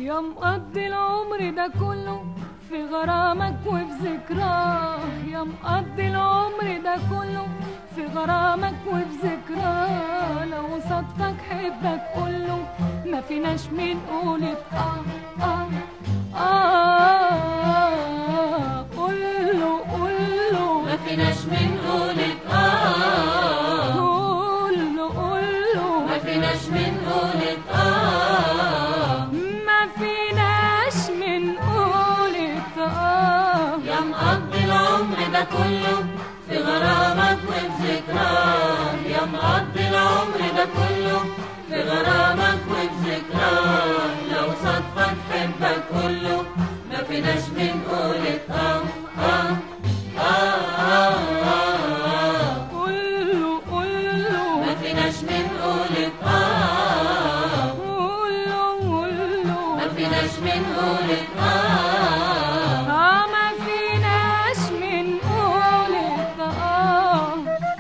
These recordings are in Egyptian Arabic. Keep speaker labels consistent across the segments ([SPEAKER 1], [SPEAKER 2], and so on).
[SPEAKER 1] يا مقضي العمر ده كله في غرامك وفي ذكراه يا مقضي العمر ده كله في غرامك وفي ذكراه لو صدفك حبك كله ما فيناش من قولة آه آه آه قوله قوله
[SPEAKER 2] ما فيناش من قولة آه
[SPEAKER 1] قوله قوله
[SPEAKER 2] ما فيناش من قولة آه
[SPEAKER 1] ما فيناش من قولة آه
[SPEAKER 2] يا مقضي العمر ده كله في غرامك وفي ذكراه يا مقضي العمر ده كله في غرامك وفي ذكراه لو صدفك حبك كله ما فيناش من قولة آه آه آه آه آه
[SPEAKER 1] قوله قوله
[SPEAKER 2] ما فيناش من قولة آه
[SPEAKER 1] قوله قوله
[SPEAKER 2] ما فيناش من قولة آه
[SPEAKER 1] آه ما فيناش من قولة آه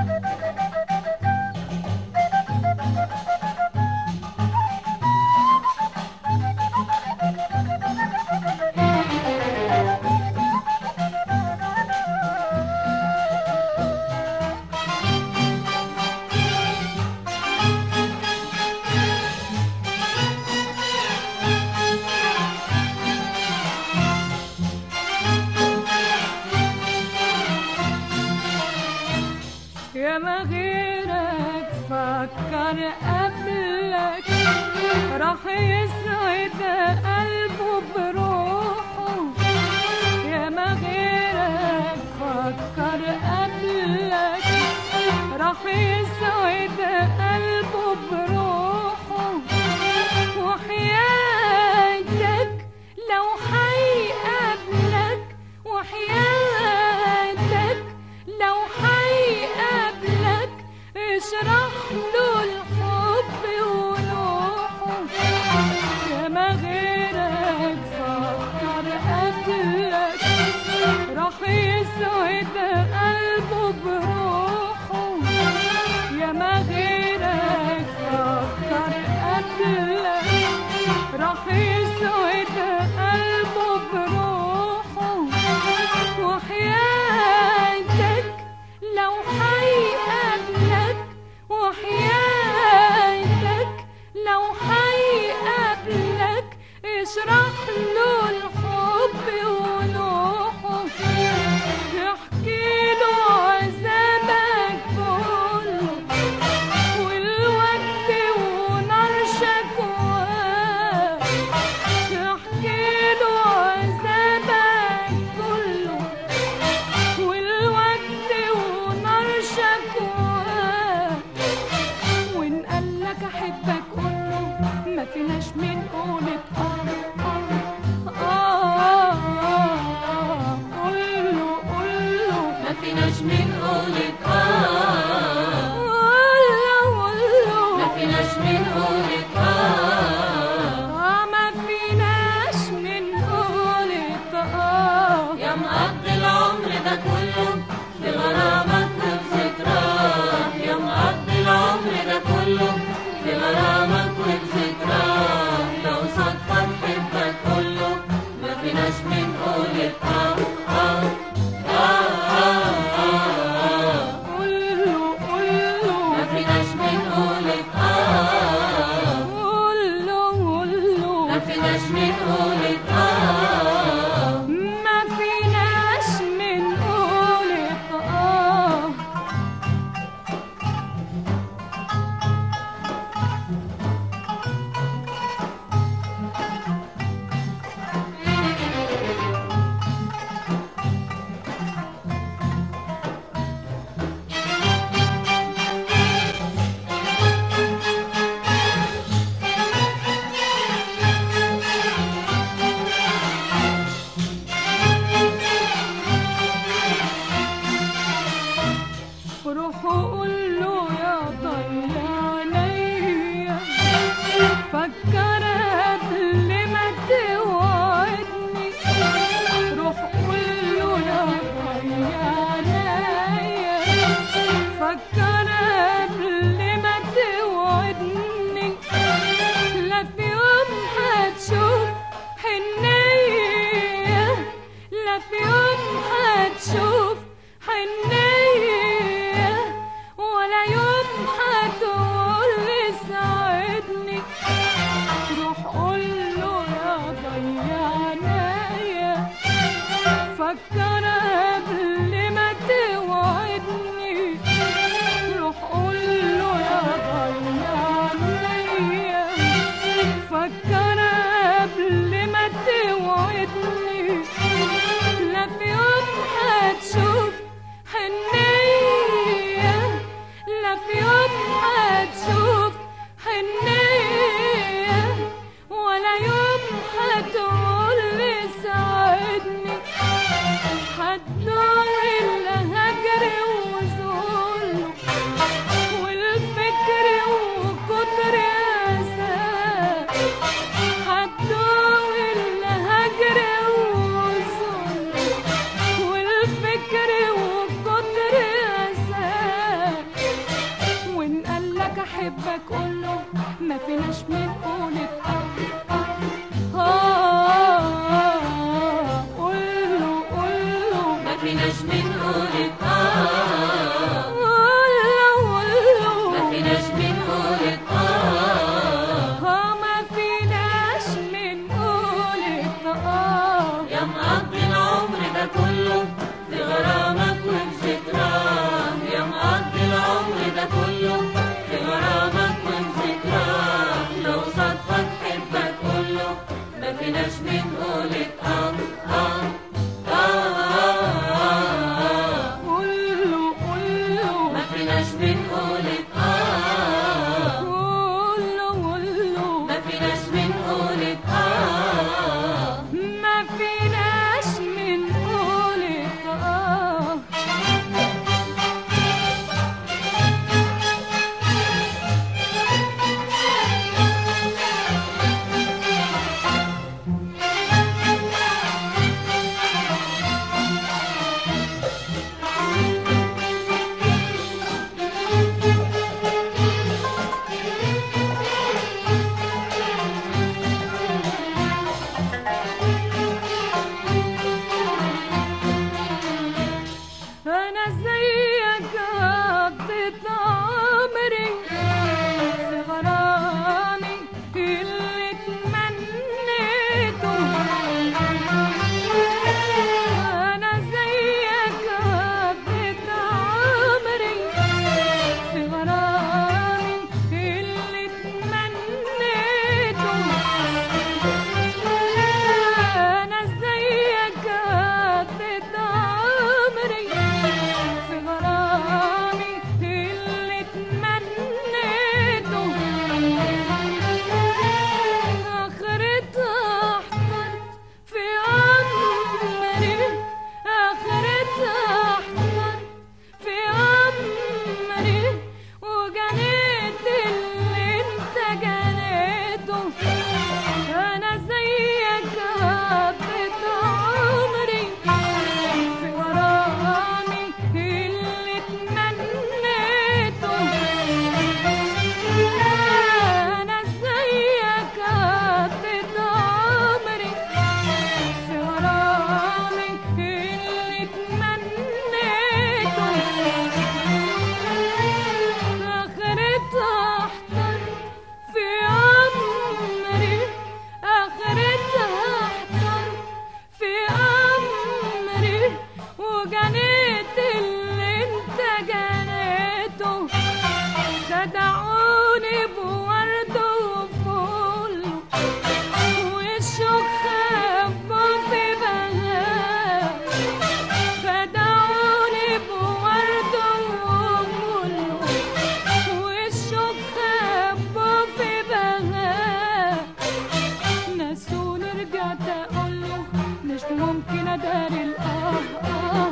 [SPEAKER 1] يا ما غيرك فكر قبلك راح يسعد قلبه بروحه يا ما غيرك فكر قبلك راح يسعد قلبه بروحه وحياتك لو حيقابلك وحياتك لو حيقابلك اشرح له الحب ونوحه يا ما غيرك فكر قبلك راح يسعد قلبه بروحه يا ما غيرك فكر قبلك راح يسعد قلبه بروحه وحياتك لو حيقابلك وحياتك لو حيقابلك اشرح له الحب ونوحه احكي له عذابك كله والود ونار شكواك احكي له عذابك كله والود ونار شكواك وان قالك احبك قوله ما فيناش من قولة اه اه اه قوله قوله
[SPEAKER 2] ما فيناش من قولة آه
[SPEAKER 1] قوله قوله
[SPEAKER 2] ما فيناش من قولة آه
[SPEAKER 1] آه ما فيناش من قولة آه
[SPEAKER 2] يا مقضي العمر ده كله في غرامك وفي ذكراه يا مقضي العمر ده كله في غرامك وفي ذكراه لو صدفك حبك كله ما فيناش من قولة آه آه آه آه آه
[SPEAKER 1] قوله قوله
[SPEAKER 2] ما فيناش من قولة آه
[SPEAKER 1] قوله قوله
[SPEAKER 2] ما فيناش من قولة آه
[SPEAKER 1] ما فيناش من قولة آه
[SPEAKER 2] فيناش من قولة آه آه آه آه
[SPEAKER 1] قوله قوله
[SPEAKER 2] ما فيناش من قولة آه
[SPEAKER 1] قوله قوله
[SPEAKER 2] ما فيناش من قولة آه
[SPEAKER 1] ما فيناش من قولك آه أنا زيك قضيت عمري في غرامي اللي تمنيته أنا زيك قضيت عمري في غرامي اللي تمنيته أنا زيك قضيت عمري في غرامي اللي تمنيته آخرتها احترت في عمري آخرتها احترت في عمري وجنيت اللي انت جنيته انا زيك قضيت عمري في غرامي اللي تمنيته انا زيك قضيت عمري في غرامي اللي تمنيته آخرتها احتر في عمري آخرتها احتر في عمري وجنيت اللي انت جنيته خدعوني بورد وفل والشوق خبوا في بهاء خدعوني بورد وفل والشوق خبوا في بهاء نسوني رجعت اقول له مش ممكن اداري الاه اه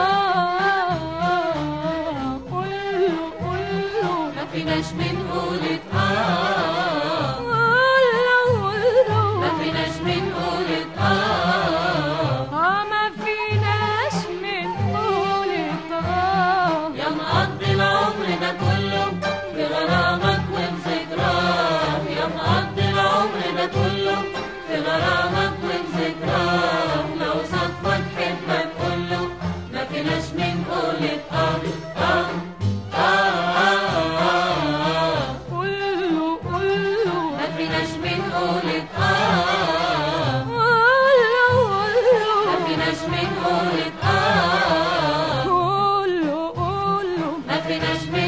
[SPEAKER 1] اه قول له قول له
[SPEAKER 2] ما فيناش من قولة آه
[SPEAKER 1] قول له قول له
[SPEAKER 2] ما فيناش من قولة آه
[SPEAKER 1] اه ما فيناش من قولة اه
[SPEAKER 2] يا مقضي العمر ده كله في غرامك وفي ذكراه يا مقضي العمر ده كله في غرامك وفي ذكراه لو صدفة تحبك كله ما فيناش من قولة آه آه آه آه آه
[SPEAKER 1] قول له قول له
[SPEAKER 2] ما فيناش من قولة آه
[SPEAKER 1] قول له قول
[SPEAKER 2] ما
[SPEAKER 1] له
[SPEAKER 2] فيناش من قولة آه
[SPEAKER 1] قول له قول له
[SPEAKER 2] ما فيناش من